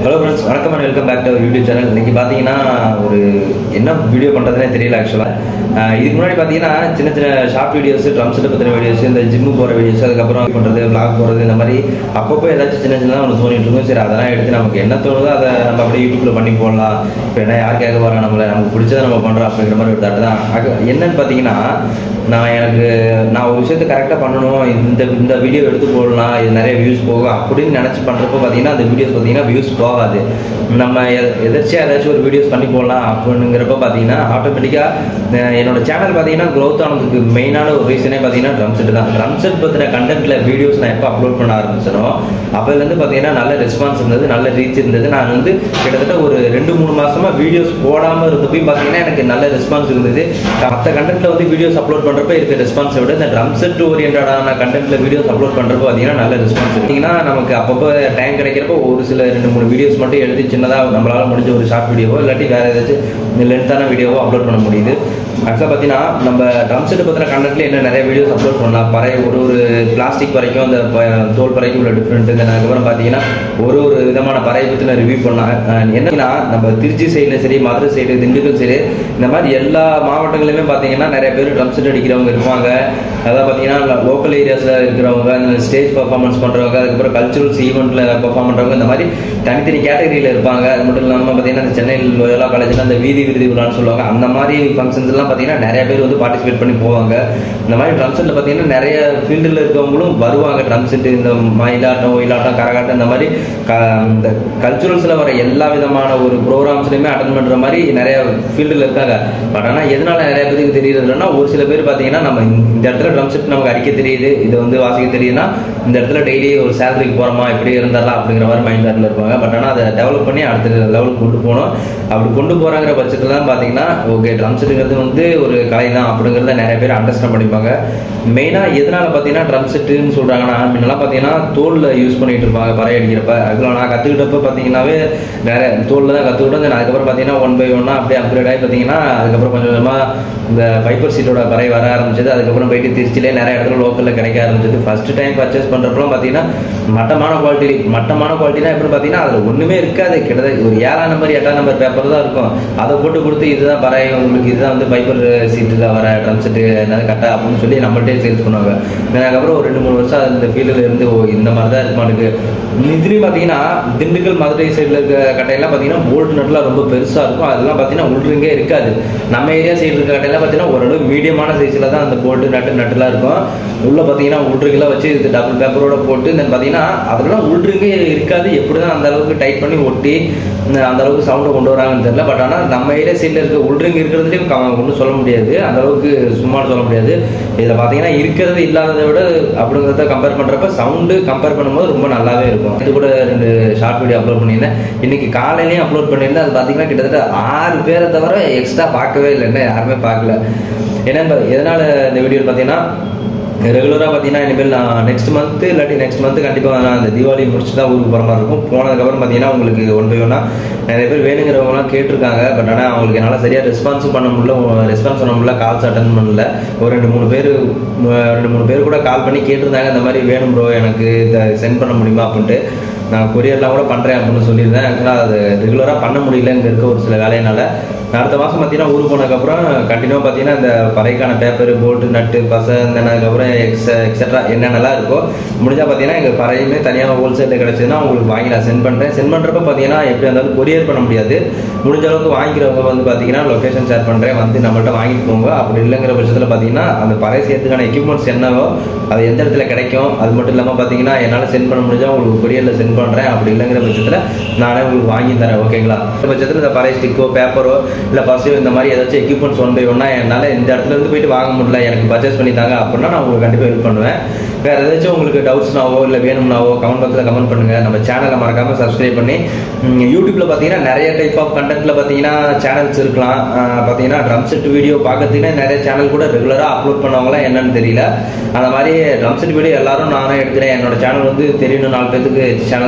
hello friends வணக்கம் and welcome back to YouTube channel இன்னைக்கு பார்த்தீங்கன்னா ஒரு என்ன வீடியோ பண்ணுறதுனே தெரியல ஆக்சுவலாக இதுக்கு முன்னாடி பார்த்தீங்கன்னா சின்ன சின்ன ஷார்ட் வீடியோஸ் ட்ரம் செட் பற்றின வீடியோஸ் இந்த ஜிம்மு போகிற வீடியோஸ் அதுக்கப்புறம் பண்ணுறது vlog போகிறது இந்த மாதிரி அப்பப்போ ஏதாச்சும் சின்ன சின்னதாக ஒன்று தோணிட்டு இருக்கும் சரி அதெல்லாம் எடுத்து நமக்கு என்ன தோணுதோ அதை நம்ம அப்படியே யூடியூப்ல பண்ணி போடலாம் இப்போ என்ன யார் கேட்க போகிறா நம்மளை நமக்கு பிடிச்சதை நம்ம பண்ணுறோம் அப்படிங்கிற மாதிரி ஒரு தாட்டு தான் அது என்னன்னு பார்த்தீங்கன்னா நான் எனக்கு நான் ஒரு விஷயத்தை கரெக்டாக பண்ணணும் இந்த இந்த வீடியோ எடுத்து போடலாம் இது நிறைய வியூஸ் போகும் அப்படின்னு நினச்சி பண்ணுறப்போ பார்த்தீங்கன்னா அந்த வீடியோஸ் பார்த்தீங்கன்னா வியூஸ் போகாது நம்ம எ- எதர்ச்சியா ஏதாச்சும் ஒரு வீடியோஸ் பண்ணி போடலாம் அப்படிங்கிறப்ப பார்த்தீங்கன்னா ஆட்டோமேட்டிக்காக என்னோட சேனல் பார்த்தீங்கன்னா க்ரோத் ஆனதுக்கு மெயினான ஒரு ரீசனே பார்த்தீங்கன்னா ட்ரம் செட் தான் ட்ரம் செட் பற்றின கண்டென்ட்ல வீடியோஸ் நான் எப்போ அப்லோட் பண்ண ஆரம்பிச்சனோ அப்போலேருந்து பார்த்தீங்கன்னா நல்ல ரெஸ்பான்ஸ் இருந்தது நல்ல ரீச் இருந்தது நான் வந்து கிட்டத்தட்ட ஒரு ரெண்டு மூணு மாசமா வீடியோஸ் போடாமல் இருந்தப்பையும் பார்த்தீங்கன்னா எனக்கு நல்ல ரெஸ்பான்ஸ் இருந்தது மற்ற கண்டென்ட்ல வந்து வீடியோஸ் அப்லோட் பண்ணுறப்ப இருக்க ரெஸ்பான்ஸை விட இந்த ட்ரம் செட் ஓரியன்டான கண்டென்ட்ல வீடியோஸ் அப்லோட் பண்ணுறப்போ பார்த்தீங்கன்னா நல்ல ரெஸ்பான்ஸ் பார்த்தீங்கன்னா நமக்கு அப்பப்போ டைம் கிடைக்கிறப்போ ஒரு சில ரெண்டு மூணு வீடியோஸ் மட்டும் எழுதி சின்னதாக நம்மளால முடிஞ்ச ஒரு ஷார்ட் வீடியோவோ இல்லாட்டி வேற ஏதாச்சும் லென்த்தான வீடியோவோ அப்லோட் பண்ண முடியுது ஆக்சுவலாக பார்த்தீங்கன்னா நம்ம ட்ரம் செட் பற்றின கண்டென்ட்ல என்ன நிறைய வீடியோஸ் அப்லோட் பண்ணலாம் பறை ஒரு ஒரு பிளாஸ்டிக் வரைக்கும் அந்த ப- தோல் பறைக்கும் உள்ள டிஃப்ரெண்ட் அதுக்கப்புறம் பார்த்தீங்கன்னா ஒரு ஒரு விதமான பறையை பற்றின ரிவ்யூ பண்ணலாம் அஹ் என்னன்னா நம்ம திருச்சி சைடில் சரி மதுரை சைடு திண்டுக்கல் சைடு இந்த மாதிரி எல்லா மாவட்டங்களிலுமே பார்த்தீங்கன்னா நிறைய பேர் ட்ரம் செட் அடிக்கிறவங்க இருப்பாங்க அதாவது பார்த்தீங்கன்னா லோக்கல் ஏரியாஸில் இருக்கிறவங்க இந்த ஸ்டேஜ் பர்ஃபார்மன்ஸ் பண்ணுறவங்க அதுக்கப்புறம் கல்ச்சுரல்ஸ் ஈவெண்ட்டில் பர்ஃபார்ம் பண்ணுறவங்க இந்த மாதிரி தனித்தனி கேட்டகரியில் இருப்பாங்க அது மட்டும் இல்லாமல் பார்த்தீங்கன்னா இந்த சென்னை லோயலா காலேஜில் அந்த வீதி விருது விழான்னு சொல்லுவாங்க அந்த மாதிரி ஃபங்க்ஷன்ஸ் எல்லாம் பார்த்தீங்கன்னா நிறைய பேர் வந்து பார்ட்டிசிபேட் பண்ணி போவாங்க இந்த மாதிரி ட்ரம் செட்டில் பார்த்தீங்கன்னா நிறைய ஃபீல்டில் இருக்கவங்களும் வருவாங்க ட்ரம் செட்டு இந்த மயிலாட்டம் ஒயிலாட்டம் கரகாட்டம் இந்த மாதிரி க இந்த கல்ச்சுரல்ஸில் வர எல்லா விதமான ஒரு ப்ரோக்ராம்ஸ்லையுமே அட்டன் பண்ணுற மாதிரி நிறைய ஃபீல்டில் இருக்காங்க பட் ஆனால் எதனால நிறைய பேருக்கு தெரியுது இல்லைன்னா ஒரு சில பேர் பார்த்தீங்கன்னா நம்ம இந்த இடத்துல ட்ரம் செட் நமக்கு அடிக்க தெரியுது இது வந்து வாசிக்க தெரியுதுன்னா இந்த இடத்துல டெய்லி ஒரு சேலரிக்கு போகிறோமா இப்படி இருந்தாலாம் அப்படிங்கிற மாதிரி மைண்ட் தாட்டில் இருப்பாங்க பட் ஆனால் அதை டெவலப் பண்ணி அடுத்த லெவலுக்கு கொண்டு போகணும் அப்படி கொண்டு போகிறாங்கிற பட்சத்தில் தான் பார்த்தீங்கன்னா ஓகே ட்ரம் செட்டுங்கிறது வந்து ஒரு கலை தான் அப்படிங்கிறத நிறைய பேர் அண்டர்ஸ்டாண்ட் பண்ணிப்பாங்க மெயினாக எதனால பார்த்தீங்கன்னா ட்ரம் செட்டுன்னு சொல்கிறாங்கன்னா முன்னெல்லாம் பார்த்தீங்கன்னா தோலில் யூஸ் பண்ணிட்டு இருப்பாங்க பறை அடிக்கிறப்ப அதுக்குள்ள நான் கற்றுக்கிட்டப்ப பார்த்தீங்கன்னாவே நிறைய தோலில் தான் கற்றுக்கிட்டு அதுக்கப்புறம் பார்த்தீங்கன்னா ஒன் பை ஒன்னாக அப்படியே அப்கிரேட் ஆகி பார்த்தீங்கன்னா அதுக்கப்புறம் கொஞ்சம் கொஞ்சமாக இந்த ஃபைபர் சீட்டோட பறை வர ஆரம்பிச்சது அதுக்கப்புறம் போயிட்டு திருச்சியிலே நிறைய இடத்துல லோக்கலில் கிடைக்க ஆரம்பிச்சது ஃபர்ஸ்ட் டைம் பர்ச்சேஸ் பண்ணுறப்பலாம் பார்த்தீங்கன்னா மட்டமான குவாலிட்டி மட்டமான குவாலிட்டினா எப்படி பார்த்தீங்கன்னா அதில் ஒன்றுமே இருக்காது கிட்டத்தட்ட ஒரு ஏழாம் நம்பர் எட்டாம் நம்பர் பேப்பர் தான் இருக்கும் அதை போட்டு கொடுத்து இதுதான் பறை உங்களுக்கு இதுதான் வந்து ஃபைபர் சீட்டில் வர ட்ரம் செட்டு என்னது கட்டா அப்படின்னு சொல்லி நம்மள்ட்டே சேல்ஸ் பண்ணுவாங்க அதுக்கப்புறம் ஒரு ரெண்டு மூணு வருஷம் அந்த ஃபீல்டில் இருந்து ஓ இந்த மாதிரி தான் இருப்பானுக்கு இதுலேயும் பார்த்தீங்கன்னா திண்டுக்கல் மதுரை சைடில் இருக்க கட்டையெல்லாம் பார்த்தீங்கன்னா போல்ட் நட்டுலாம் ரொம்ப பெருசாக இருக்கும் அதெல்லாம் பார்த்தீங்கன்னா உள்ரிங்கே இருக்காது நம்ம ஏரியா சைடு இருக்க கட்டையெல்லாம் பார்த்தீங்கன்னா ஓரளவு மீடியமான சைஸில் தான் அந்த போல்ட்டு நட்டு நட்டுலாம் இருக்கும் உள்ள பார்த்தீங்கன்னா உள்ரிங்கெல்லாம் வச்சு இது டபுள் பேப்பரோட போட்டு தென் பார்த்தீங்கன்னா அதெல்லாம் உள்ரிங்கே இருக்காது எப்படி தான் அந்த அளவுக்கு டைட் பண்ணி ஒட்டி இந்த- அந்த அளவுக்கு சவுண்டை கொண்டு வராங்கன்னு தெரியல பட் ஆனால் நம்ம ஏரியா சைடில் இருக்க உள்ரிங் இருக்கிறதுலையும் ஒன்றும் சொல்ல முடியாது அந்த அளவுக்கு சும்மா சொல்ல முடியாது இதில் பார்த்தீங்கன்னா இருக்கிறது இல்லாததை விட அப்படிங்கிறத கம்பேர் பண்ணுறப்ப சவுண்டு கம்பேர் பண்ணும்போது ரொம்ப நல்லாவே இருக்கும் இது கூட ரெண்டு ஷார்ட் வீடியோ அப்லோட் பண்ணியிருந்தேன் இன்னைக்கு காலையிலையும் அப்லோட் பண்ணியிருந்தேன் அது பார்த்தீங்கன்னா கிட்டத்தட்ட ஆறு பேரை தவிர எக்ஸ்ட்ரா பார்க்கவே இல்லை என்ன யாருமே பார்க்கல ஏன்னா எதனால இந்த வீடியோ பார்த்தீங்கன்னா ரெகுலராக பார்த்தீங்கன்னா இனிமேல் நான் நெக்ஸ்ட் மந்த் இல்லாட்டி நெக்ஸ்ட் மந்த் கண்டிப்பாக நான் அந்த தீபாவளி முடிச்சு தான் ஊருக்கு போகிற மாதிரி இருக்கும் போனதுக்கப்புறம் பார்த்தீங்கன்னா உங்களுக்கு ஒன் பை ஒன்னா நிறைய பேர் வேணுங்கிறவங்கலாம் கேட்டிருக்காங்க பட் ஆனால் அவங்களுக்கு என்னால் சரியாக ரெஸ்பான்ஸும் பண்ண முடியல ரெஸ்பான்ஸ் பண்ண முடியல கால்ஸ் அட்டன் பண்ணல ஒரு ரெண்டு மூணு பேர் ரெண்டு மூணு பேர் கூட கால் பண்ணி கேட்டிருந்தாங்க இந்த மாதிரி வேணும் ப்ரோ எனக்கு இதை சென்ட் பண்ண முடியுமா அப்படின்ட்டு நான் கொரியர்லாம் கூட பண்ணுறேன் அப்படின்னு சொல்லியிருந்தேன் ஆக்சுவலாக அது ரெகுலராக பண்ண முடியல இங்கே இருக்க ஒரு சில வேலையினால நான் அடுத்த மாதம் பார்த்தீங்கன்னா ஊருக்கு போனதுக்கப்புறம் கண்டினியூவாக பார்த்தீங்கன்னா இந்த பறைக்கான பேப்பர் போல்ட்டு நட்டு பசை இந்த அதுக்கப்புறம் எக்ஸ எக்ஸட்ரா என்னென்னலாம் இருக்கோ முடிஞ்சால் பார்த்தீங்கன்னா எங்கள் பறையுமே தனியாக ஹோல்சேலில் கிடச்சதுன்னா உங்களுக்கு வாங்கி நான் சென்ட் பண்ணுறேன் சென்ட் பண்ணுறப்ப பார்த்தீங்கன்னா எப்படி இருந்தாலும் கொரியர் பண்ண முடியாது முடிஞ்ச அளவுக்கு வாங்கிக்கிறவங்க வந்து பார்த்தீங்கன்னா லொக்கேஷன் ஷேர் பண்ணுறேன் வந்து நம்மள்ட்ட வாங்கிட்டு போங்க அப்படி இல்லைங்கிற பட்சத்தில் பார்த்தீங்கன்னா அந்த பறை சேர்த்துக்கான எக்யூப்மெண்ட்ஸ் என்னவோ அது எந்த இடத்துல கிடைக்கும் அது மட்டும் இல்லாமல் பார்த்தீங்கன்னா என்னால் சென்ட் பண்ண முடிஞ்சால் உங்களுக்கு கொரியரில் சென்ட் பண்ணுறேன் அப்படி இல்லைங்கிற பட்சத்தில் நானே உங்களுக்கு வாங்கி தரேன் ஓகேங்களா இந்த பட்சத்தில் இந்த பறை ஸ்டிக்கோ பேப்பரோ இல்லை பஸ்ஸோ இந்த மாதிரி ஏதாச்சும் எக்யூப்மெண்ட்ஸ் ஒன் பை ஒன்னா என்னால் இந்த இடத்துல இருந்து போயிட்டு வாங்க முடியல எனக்கு பர்ச்சேஸ் பண்ணி தாங்க அப்படின்னா நான் உங்களுக்கு கண்டிப்பாக ஹெல்ப் பண்ணுவேன் வேற ஏதாச்சும் உங்களுக்கு டவுட்ஸ்னாவோ இல்லை வேணும்னாவோ கமெண்ட் பாக்ஸில் கமெண்ட் பண்ணுங்க நம்ம சேனலை மறக்காம சப்ஸ்கிரைப் பண்ணி ம், யூடியூப்ல பார்த்தீங்கன்னா நிறைய டைப் ஆஃப் கண்டென்ட்ல பார்த்தீங்கன்னா சேனல்ஸ் இருக்கலாம் அஹ், பார்த்தீங்கன்னா ட்ரம் செட் வீடியோ பார்க்கறதுக்குன்னே நிறைய சேனல் கூட ரெகுலராக அப்லோட் பண்ணவங்களாம் என்னன்னு தெரியல அந்த மாதிரி ட்ரம் செட் வீடியோ எல்லாரும் நானே எடுக்கிறேன் என்னோட சேனல் வந்து தெரியணும் நாலு பேருக்கு சேனல்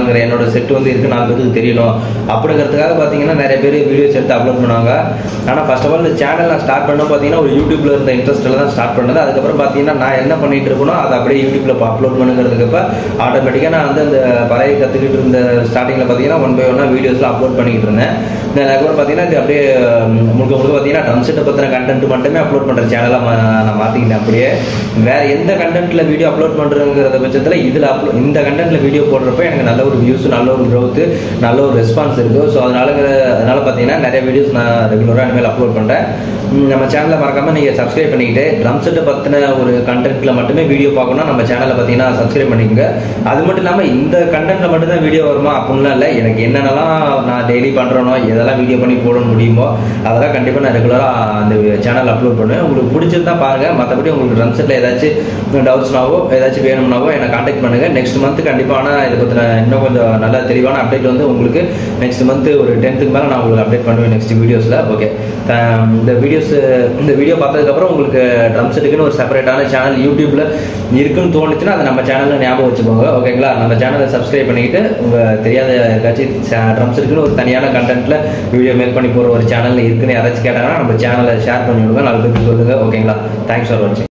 பண்ணலாங்கிற என்னோட செட் வந்து இருக்கு நாலு பேருக்கு தெரியணும் அப்படிங்கிறதுக்காக பார்த்தீங்கன்னா நிறைய பேர் வீடியோஸ் எடுத்து அப்லோட் பண்ணுவாங்க ஆனால் ஃபர்ஸ்ட் ஆஃப் ஆல் இந்த சேனல் நான் ஸ்டார்ட் பண்ண பார்த்தீங்கன்னா ஒரு யூடியூப்ல இருந்த இன்ட்ரெஸ்ட்டில் தான் ஸ்டார்ட் பண்ணது அதுக்கப்புறம் பார்த்தீங்கன்னா நான் என்ன பண்ணிட்டு இருக்கணும் அதை அப்படியே யூடியூப்ல அப்லோட் பண்ணுங்கிறதுக்கப்ப ஆட்டோமேட்டிக்காக நான் வந்து அந்த பழைய கற்றுக்கிட்டு இருந்த ஸ்டார்டிங்கில் பார்த்தீங்கன்னா ஒன் பை ஒன்னாக வீடியோஸ்லாம் அப்லோட் பண்ணிக்கிட்டு இருந்தேன் இந்த அதுக்கப்புறம் பார்த்தீங்கன்னா இது அப்படியே ம், முழுக்க முழுக்க பார்த்தீங்கன்னா ட்ரம் செட்டை பற்றின கண்டென்ட் மட்டுமே அப்லோட் பண்ணுற சேனலாக நான் மாற்றிக்கிட்டேன் அப்படியே வேற எந்த கண்டென்ட்ல வீடியோ அப்லோட் பண்ணுறங்கிற பட்சத்தில் இதில் அப்லோ இந்த கண்டென்ட்ல வீடியோ போடுறப்ப எனக்கு நல்ல ஒரு வியூஸ் நல்ல ஒரு growth நல்ல ஒரு ரெஸ்பான்ஸ் இருக்குது ஸோ அதனால அதனால பார்த்தீங்கன்னா நிறைய வீடியோஸ் நான் ரெகுலராக இனிமேல் அப்லோட் பண்ணுறேன் நம்ம சேனலை மறக்காம நீங்கள் சப்ஸ்கிரைப் பண்ணிக்கிட்டு ட்ரம் செட்டை பற்றின ஒரு கண்டென்ட்ல மட்டுமே வீடியோ பார்க்கணும் நம்ம சேனலை பார்த்தீங்கன்னா சப்ஸ்கிரைப் பண்ணிக்கோங்க அது மட்டும் இல்லாமல் இந்த கண்டென்ட்ல மட்டும் தான் வீடியோ வருமா அப்படின்லாம் இல்லை எனக்கு என்னென்னலாம் நான் டெய்லி பண்ணுறனோ எதெல்லாம் வீடியோ பண்ணி போட முடியுமோ அதெல்லாம் கண்டிப்பாக நான் ரெகுலராக அந்த சேனல் அப்லோட் பண்ணுவேன் உங்களுக்கு பிடிச்சிருந்தா பாருங்க மற்றபடி உங்களுக்கு ட்ரம் செட்டில் ஏதாச்சும் டவுட்ஸ்னாவோ ஏதாச்சும் வேணும்னாவோ என்னை காண்டாக்ட் பண்ணுங்க நெக்ஸ்ட் மந்த் கண்டிப்பான இதை பற்றின இன்னும் கொஞ்சம் நல்ல தெளிவான அப்டேட் வந்து உங்களுக்கு நெக்ஸ்ட் மந்த் ஒரு டென்த்துக்கு மேலே நான் உங்களுக்கு அப்டேட் பண்ணுவேன் நெக்ஸ்ட் வீடியோஸில் ஓகே இந்த வீடியோஸ் இந்த வீடியோ பார்த்ததுக்கப்புறம் உங்களுக்கு ட்ரம் செட்டுக்குன்னு ஒரு செப்பரேட்டான சேனல் யூடியூப்ல இருக்குன்னு தோணுச்சுன்னா அதை நம்ம சேனலில் ஞாபகம் வச்சுக்கோங்க ஓகேங்களா நம்ம சேனலை சப்ஸ்கிரைப் பண்ணிக்கிட்டு உங்கள் தெரியாத ஏதாச்சும் ட்ரம் செட்டுக்குன்னு ஒரு தனியான கண்டென்ட்ல வீடியோ மேக் பண்ணி போகிற ஒரு சேனல் இருக்குன்னு யாராச்சும் கேட்டாங்கன்னா நம்ம சேனலை ஷேர் பண்ணி விடுங்க நாலு பேருக்கு சொல்லுங்க ஓகேங்களா தேங்க்ஸ் ஃபார் வாட்சிங்